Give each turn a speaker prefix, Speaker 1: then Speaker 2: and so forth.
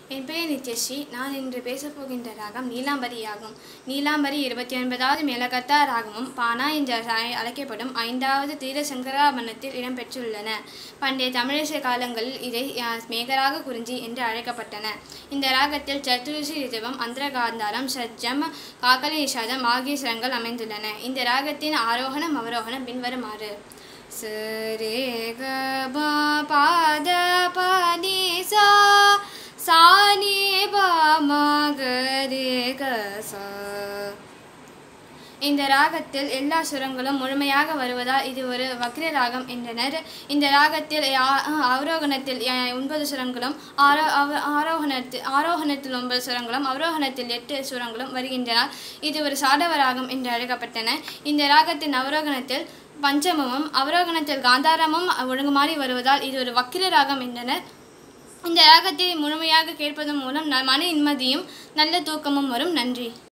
Speaker 1: என் பெயர் நித்யஸ்ரீ நான் இன்று பேசப் போகின்ற ராகம் நீலாம்பரி ஆகும் நீலாம்பரி இருபத்தி ஒன்பதாவது மேலகத்தா ராகமும் பானா என்று அழை- அழைக்கப்படும் ஐந்தாவது தீர சங்கராபரணத்தில் இடம்பெற்றுள்ளன பண்டைய தமிழிசை காலங்களில் இதை அஹ், மேகராக குறிஞ்சி என்று அழைக்கப்பட்டன இந்த ராகத்தில் சத்துருசி ரிதவம் அந்தரகாந்தாரம் சஜ்ஜம் காக்கலி நிஷாதம் ஆகிய ஸ்வரங்கள் அமைந்துள்ளன இந்த ராகத்தின் ஆரோகணம் அவரோகணம் பின்வருமாறு சரே க ப பாத பனி சா சானி ப ம க ரே க சா இந்த ராகத்தில் எல்லா சுரங்களும் முழுமையாக வருவதால் இது ஒரு வக்ர ராகம் என்றனர் இந்த ராகத்தில் ஆ- அவரோகணத்தில் அஹ், ஒன்பது சுரங்களும் ஆரோ அவ- ஆரோகணத்தில் ஆரோகணத்தில் ஒன்பது சுரங்களும் அவரோகணத்தில் எட்டு சுரங்களும் வருகின்றன இது ஒரு சாடவ ராகம் என்று அழைக்கப்பட்டன இந்த ராகத்தின் அவரோகணத்தில் பஞ்சமமும் அவரோகணத்தில் காந்தாரமும் ஒழுங்குமாறி வருவதால் இது ஒரு வக்கிர ராகம் என்றனர் இந்த ராகத்தை முழுமையாக கேட்பதன் மூலம் ந- மன நிம்மதியும் நல்ல தூக்கமும் வரும் நன்றி